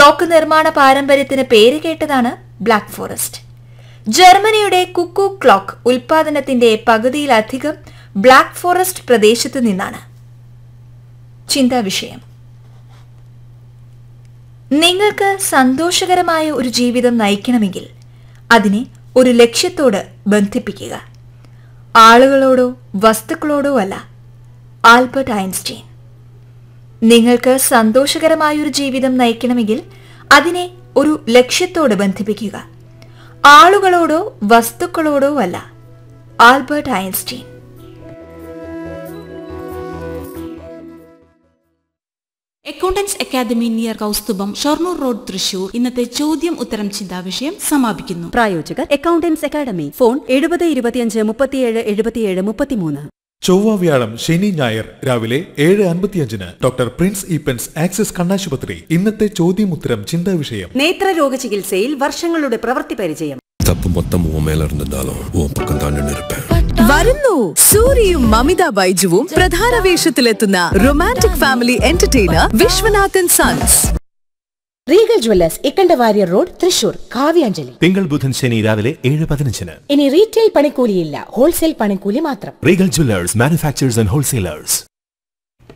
clock നിർമ്മാണ പാരമ്പര്യത്തിന് പേരുകേട്ടതാണ് black forest ജർമ്മനിയുടെ കുക്കു ക്ലോക്ക് ഉൽപാദനത്തിന്റെ പകുതിയിലധികം ബ്ലാക്ക് ഫോറസ്റ്റ് പ്രദേശത്തു നിന്നാണ് ചിന്താ വിഷയം നിങ്ങൾക്ക് സന്തോഷകരമായ ഒരു ജീവിതം നയിക്കണമെങ്കിൽ അതിനെ ഒരു ലക്ഷ്യത്തോട് ബന്ധിപ്പിക്കുക ആളുകളോടോ വസ്തുക്കളോടോ അല്ല ആൽബർട്ട് ഐൻസ്റ്റീൻ നിങ്ങൾക്ക് സന്തോഷകരമായ ഒരു ജീവിതം നയിക്കണമെങ്കിൽ അതിനെ ഒരു ലക്ഷ്യത്തോട് ബന്ധിപ്പിക്കുക ആളുകളോടോ വസ്തുക്കളോടോ അല്ല Albert Einstein accountants academy near Kausthubham Shoranur road Thrissur ഇന്നത്തെ ചോദ്യം ഉത്തരം ചിന്താവിഷയം സമാപിക്കുന്നു പ്രായോജകർ അക്കൗണ്ടൻസ് അക്കാദമി ഫോൺ എഴുപത് ഇരുപത്തിയഞ്ച് മുപ്പത്തിയേഴ് എഴുപത്തിയേഴ് മുപ്പത്തിമൂന്ന് ചൊവ്വ വ്യാഴം ശനി ഞായർ രാവിലെ ഏഴ് അൻപത്തിയഞ്ചിന് ഡോക്ടർ പ്രിൻസ് ഈപ്പൻസ് ആക്സിസ് കണ്ണാശുപത്രി ഇന്നത്തെ ചോദ്യമുത്തരം ചിന്താ വിഷയം നേത്രരോഗ ചികിത്സയിൽ വർഷങ്ങളുടെ പ്രവൃത്തി പരിചയം தப்பு மொத்தம் உன் மேல இருந்திருந்தாலும் உன் பக்கம் தான் நின்று இருப்பேன் വരുന്നു സൂര്യയും മമിത ബൈജുവും പ്രധാന വേഷത്തിലെത്തുന്ന romantic family entertainer Viswanathan sons regal jewellers Ikkandawarrier road Thrissur Kavyanjali തിങ്കൾ ബുധൻ ശനി രാവിലെ ഏഴ് പതിനഞ്ചിന് ഇനി റീറ്റെയിൽ പണിക്കൂലിയില്ല ഹോൾസെയിൽ പണിക്കൂലി മാത്രം regal jewellers manufacturers and wholesalers